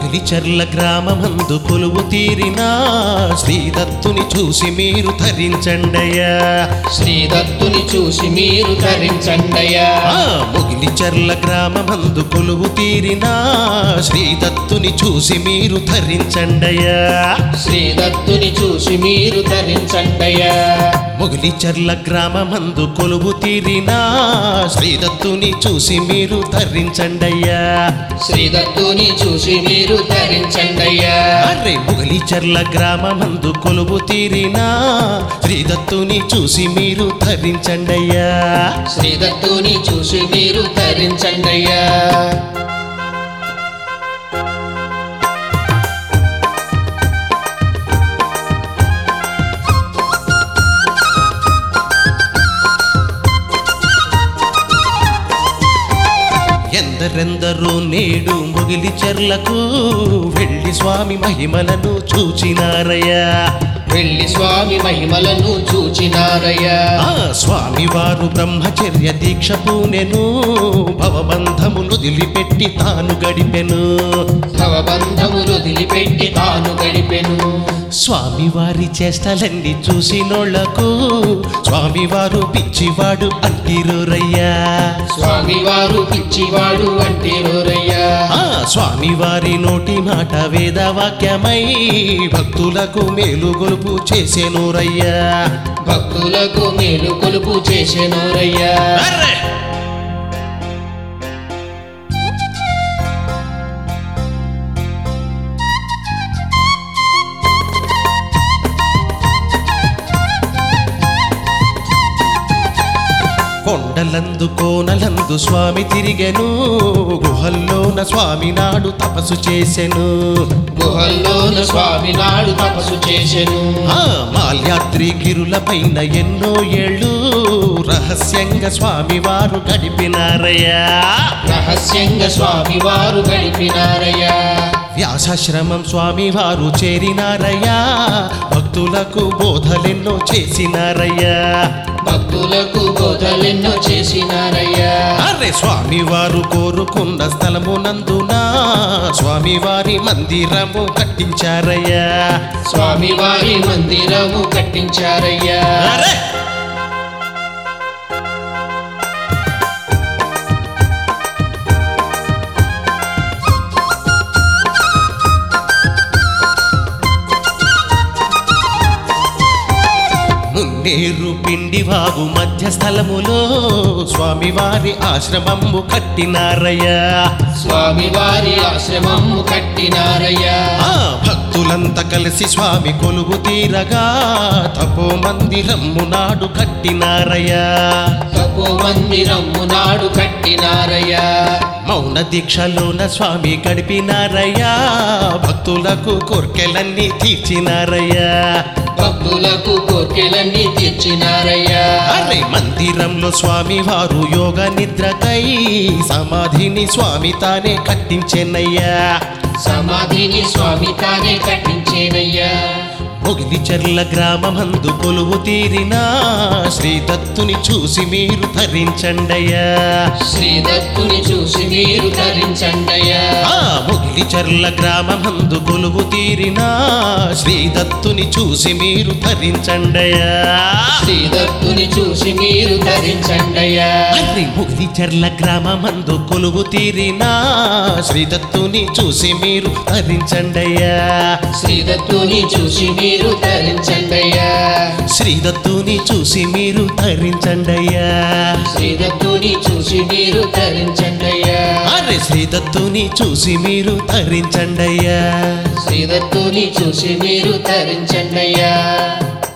మొగిలిచర్ల గ్రామమందు కొలువు తీరిన శ్రీదత్తుని చూసి మీరు ధరించండయ్యా శ్రీదత్తుని చూసి మీరు ధరించండయ్యా ఆ మొగిలిచర్ల గ్రామమందు కొలువు తీరిన శ్రీదత్తుని చూసి మీరు ధరించండయ్యా శ్రీదత్తుని చూసి మీరు ధరించండయ్యా మొగిలిచర్ల గ్రామమందు కొలువు తీరిన శ్రీదత్తుని చూసి మీరు ధరించండయ్యా శ్రీదత్తుని చూసి మీరు ధరించండయ్యా అరే మొగిలిచర్ల గ్రామమందు కొలువు తీరిన శ్రీదత్తుని చూసి మీరు ధరించండయ్యా శ్రీదత్తుని చూసి మీరు ధరించండయ్యా ఎందరెందరో నేడు ముగిలి చెర్లకు వెళ్ళి స్వామి మహిమలను చూచినారయ్యా వెళ్ళి స్వామి మహిమలను చూచినారయ్యా ఆ స్వామి వారు బ్రహ్మచర్య దీక్ష పూనెను భవబంధములు దిలిపెట్టి తాను గడిపెను భవబంధములు దిలిపెట్టి తాను గడిపెను స్వామి వారి చేష్టలన్నీ చూసినోళ్లకు స్వామివారు పిచ్చివాడు అంటిరురయ్యా స్వామివారు పిచ్చివాడు అంటే రోరయ్యా ఆ స్వామివారి నోటి మాట వేదవాక్యమై భక్తులకు మేలు గొలుపు చేసేనురయ్యా భక్తులకు మేలు కొలుపు చేసెనోరయ్యా కొండలందు కోనలందు స్వామి తిరిగెను గుహల్లోన స్వామి నాడు తపస్సు చేసెను గుహల్లోన స్వామి నాడు తపస్సు చేసెను ఆ మాల్యాద్రి గిరుల పైన ఎన్నో ఏళ్ళు రహస్యంగా స్వామి వారు గడిపినారయ్యా రహస్యంగా స్వామి వారు గడిపినారయ్యా వ్యాసాశ్రమం స్వామి వారు చేరినారయ్యా భక్తులకు బోధలెన్నో చేసినారయ్యా భక్తులకు బోధలెన్నో చేసినారయ్యా అరే స్వామి వారు కోరుకున్న స్థలమునందున స్వామి వారి మందిరము కట్టించారయ్యా స్వామి వారి మందిరము కట్టించారయ్యా అరే మున్నేరు పిండి వాగు మధ్య స్థలములో స్వామివారి ఆశ్రమము కట్టినారయ్యా స్వామి వారి ఆశ్రమము కట్టినారయ్యా ఆ భక్తులంతా కలిసి స్వామి కొలువు తీరగా తపో మందిరము నాడు కట్టినారయ్యా తపో మందిరము నాడు కట్టినారయ్యా మౌన దీక్షలోన స్వామి గడిపినారయ్యా భక్తులకు కోర్కెలన్నీ తీర్చినారయ్యా భక్తులకు కోర్కెలన్నీ తీర్చినారయ్యా అరే మందిరంలో స్వామి వారు యోగ నిద్రకై సమాధిని స్వామి తానే కట్టించెనయ్యా సమాధిని స్వామి తానే కట్టించేనయ్యా మొగిలిచెర్ల గ్రామమందు కొలువు తీరిన శ్రీదత్తుని చూసి మీరు ధరించండయ్యా శ్రీదత్తుని చూసి మీరు ధరించండయ్యా ఆ మొగిలిచెర్ల గ్రామమందు కొలువు తీరిన శ్రీదత్తుని చూసి మీరు ధరించండయ్యా శ్రీదత్తుని చూసి మీరు ధరించండయ్యా అరే మొగిలిచెర్ల గ్రామమందు కొలువు తీరిన శ్రీదత్తుని చూసి మీరు ధరించండయ్యా శ్రీదత్తుని చూసి మీరు ధరించండయ్యా శ్రీదత్తుని చూసి మీరు ధరించండయ్యా శ్రీదత్తుని చూసి మీరు ధరించండయ్యా అరే శ్రీదత్తుని చూసి మీరు ధరించండయ్యా శ్రీదత్తుని చూసి మీరు ధరించండయ్యా